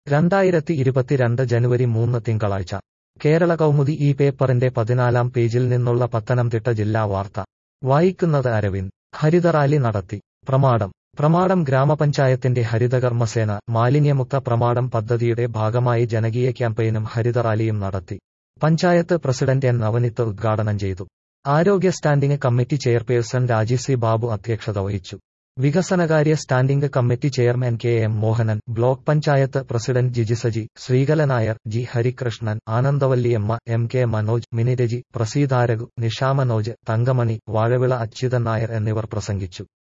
രണ്ടായിരത്തി ഇരുപത്തിരണ്ട് ജനുവരി മൂന്ന് തിങ്കളാഴ്ച കേരള കൗമുദി ഈ പേപ്പറിന്റെ പതിനാലാം പേജിൽ നിന്നുള്ള പത്തനംതിട്ട ജില്ലാ വാർത്ത വായിക്കുന്നത് അരവിന്ദ് ഹരിതറാലി നടത്തി പ്രമാടം പ്രമാടം ഗ്രാമപഞ്ചായത്തിന്റെ ഹരിതകർമ്മസേന മാലിന്യമുക്ത പ്രമാടം പദ്ധതിയുടെ ഭാഗമായി ജനകീയ ക്യാമ്പയിനും ഹരിതറാലിയും നടത്തി പഞ്ചായത്ത് പ്രസിഡന്റ് എൻ നവനിത്ത് ഉദ്ഘാടനം ചെയ്തു ആരോഗ്യ standing committee chairperson Rajeev C Babu അധ്യക്ഷത വഹിച്ചു വികസനകാര്യ standing committee chairman K M Mohanan block panchayat president Giji Saji Sreekala Nair G Harikrishnan Anandavalliyamma M K Manoj Mini Reji Praseetha Ragu Nisha Manoj Thankamani Vazhavila Achuthan Nair എന്നിവർ പ്രസംഗിച്ചു